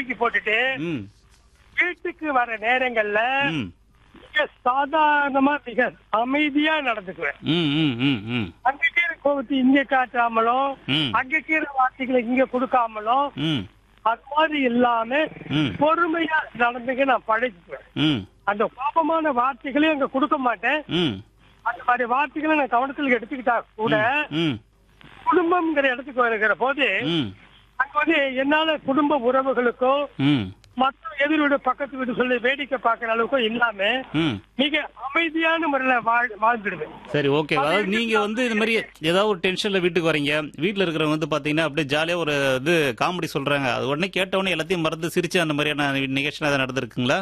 தூக்கி போட்டுட்டு ம் வீட்டுக்கு வர நேரங்கள்ல ம் மிக சாதாரணமா மிக அமைதியா நடந்துக்குவேன் ம் ம் ம் ம் அங்க கீரை கோபத்தை இங்க காட்டாமலும் ம். அங்க கீரை வார்த்தைகளை இங்க கொடுக்காமலும் ம் அது மாதிரி இல்லாம ம். பொறுமையா நடந்துக்க நான் பழகிக்குவேன் ம் அந்த கோபமான வார்த்தைகளையும் அங்க கொடுக்க மாட்டேன் ம் அந்த மாதிரி வார்த்தைகளை நான் கவனத்தில் எடுத்துக்கிட்டா கூட ம் குடும்பம்ங்கிற இடத்துக்கு வருகிற போது ம் அங்க வந்து என்னால குடும்ப உறவுகளுக்கோ ம் மற்ற எதிர் வீடு பக்கத்து வீடு சொல்லி வேடிக்கை பார்க்கிற அளவுக்கோ இல்லாம ம் மிக அமைதியான முறையில வாழ் வாழ்ந்துடுவேன் சரி ஓகே அதாவது நீங்க வந்து இந்த மாதிரி ஏதாவது ஒரு டென்ஷன்ல வீட்டுக்கு வரீங்க வீட்ல இருக்கிறவங்க வந்து பாத்தீங்கன்னா அப்படியே ஜாலியா ஒரு இது காமெடி சொல்றாங்க அது உடனே கேட்ட உடனே எல்லாத்தையும் மறந்து சிரிச்சு அந்த மாதிரியான நிகழ்ச்சி ஏதாவது நடந்திருக்குங்களா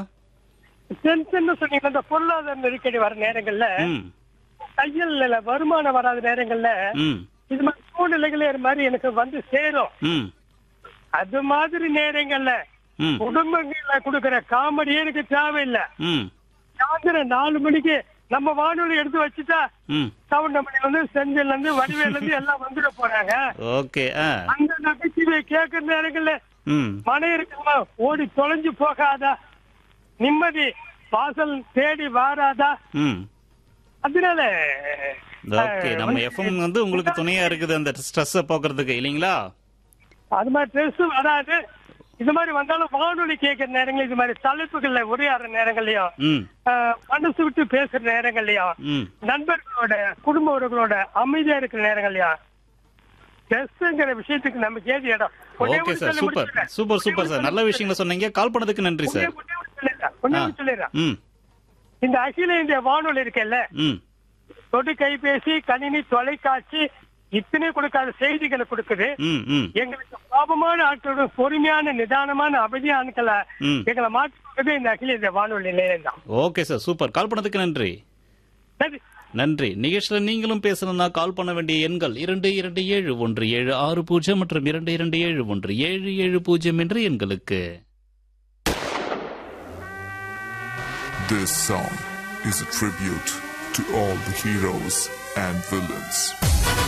டென்ஷன் சொன்னீங்கன்னா இந்த பொருளாதார நெருக்கடி வர நேரங்கள்ல ம் தையல் வருமானம் வராத நேரங்கள்ல ம் இது மாதிரி சூழ்நிலைகளே இது மாதிரி எனக்கு வந்து சேரும் ம் அது மாதிரி நேரங்கள்ல ம் குடும்பங்கள்ல கொடுக்கிற காமெடியே எனக்கு தேவையில்லை ம் சாயந்தரம் நாலு மணிக்கு நம்ம வானொலி எடுத்து வச்சுட்டா ம் சவுண்டமணில இருந்து செஞ்சல்ல இருந்து வடிவேல இருந்து எல்லாம் வந்துட போறாங்க ஓகே ஆ அந்த நகைச்சுவை கேட்கிற நேரங்கள்ல ம் மனை இருக்குமா ஓடி தொலைஞ்சு போகாதா நிம்மதி வாசல் தேடி வாராதா ம் அதனால ஓகே அஹ், நம்ம வந்து எஃப்எம் வந்து உங்களுக்கு துணையா இருக்குது அந்த ஸ்ட்ரெஸ்ஸை போக்குறதுக்கு இல்லைங்களா அது மாதிரி ட்ரெஸ் வராது இது மாதிரி வந்தாலும் வானொலி கேட்கிற நேரங்கள் இது மாதிரி தலைப்புகள்ல உரையாடுற நேரங்கள்லயும் ம் அஹ், மனசு விட்டு பேசுற நேரங்கள்லயும் ம் நண்பர்களோட குடும்ப உறவுகளோட அமைதியா இருக்கிற நேரங்கள்லயும் ட்ரெஸ்ங்கிற விஷயத்துக்கு நமக்கு ஏது இடம் ஒண்ணே ஓகே ஒண்ணு சார் சொல்லி சூப்பர் முடிச்சிடுறேன். சூப்பர் சூப்பர் சார் நல்ல விஷயங்களை சொன்னீங்க கால் பண்ணதுக்கு நன்றி ஒண்ணே சார் ஒண்ணே ஒண்ணு சொல்லிடுறேன். ஒண்ணே ஆ ஒண்ணு சொல்லிடுறேன். ம் இந்த அகில இந்திய வானொலி இருக்குல்ல ம் தொடு கைபேசி கணினி தொலைக்காட்சி இத்தனை கொடுக்காத செய்திகளை கொடுக்குது ம் ம் எங்களுக்கு கோபமான ஆட்களோட பொறுமையான நிதானமான அமைதியான ஆட்களை ம். எங்களை மாற்றி கொடுக்குறது இந்த அகில இந்திய வானொலி நிலையம் தான் ஓகே சார் சூப்பர் கால் பண்ணதுக்கு நன்றி சரி நன்றி நிகழ்ச்சியில நீங்களும் பேசணும்னா கால் பண்ண வேண்டிய எண்கள் இரண்டு இரண்டு ஏழு ஒன்று ஏழு ஆறு பூஜ்ஜியம் மற்றும் இரண்டு இரண்டு ஏழு ஒன்று ஏழு ஏழு பூஜ்ஜியம் என்ற எண்களுக்கு This song is a tribute to all the heroes and villains.